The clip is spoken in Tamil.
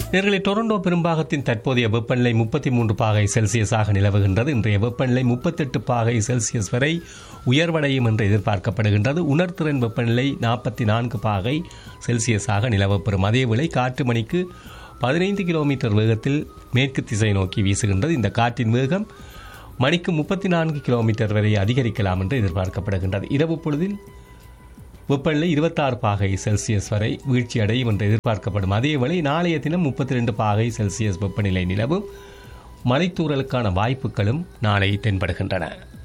நேர்களை டொரண்டோ பெரும்பாகத்தின் தற்போதைய வெப்பநிலை முப்பத்தி மூன்று பாகை செல்சியஸாக நிலவுகின்றது இன்றைய வெப்பநிலை முப்பத்தெட்டு பாகை செல்சியஸ் வரை உயர்வடையும் என்று எதிர்பார்க்கப்படுகின்றது உணர்திறன் வெப்பநிலை நாற்பத்தி நான்கு பாகை செல்சியஸாக நிலவப்பெறும் அதேவேளை காற்று மணிக்கு பதினைந்து கிலோமீட்டர் வேகத்தில் மேற்கு திசை நோக்கி வீசுகின்றது இந்த காற்றின் வேகம் மணிக்கு முப்பத்தி நான்கு கிலோமீட்டர் வரை அதிகரிக்கலாம் என்று எதிர்பார்க்கப்படுகின்றது இரவு பொழுதில் வெப்பநிலை இருபத்தாறு பாகை செல்சியஸ் வரை வீழ்ச்சி அடையும் என்று எதிர்பார்க்கப்படும் அதேவேளை நாளைய தினம் முப்பத்தி ரெண்டு பாகை செல்சியஸ் வெப்பநிலை நிலவும் மலைத்தூறலுக்கான வாய்ப்புகளும் நாளை தென்படுகின்றன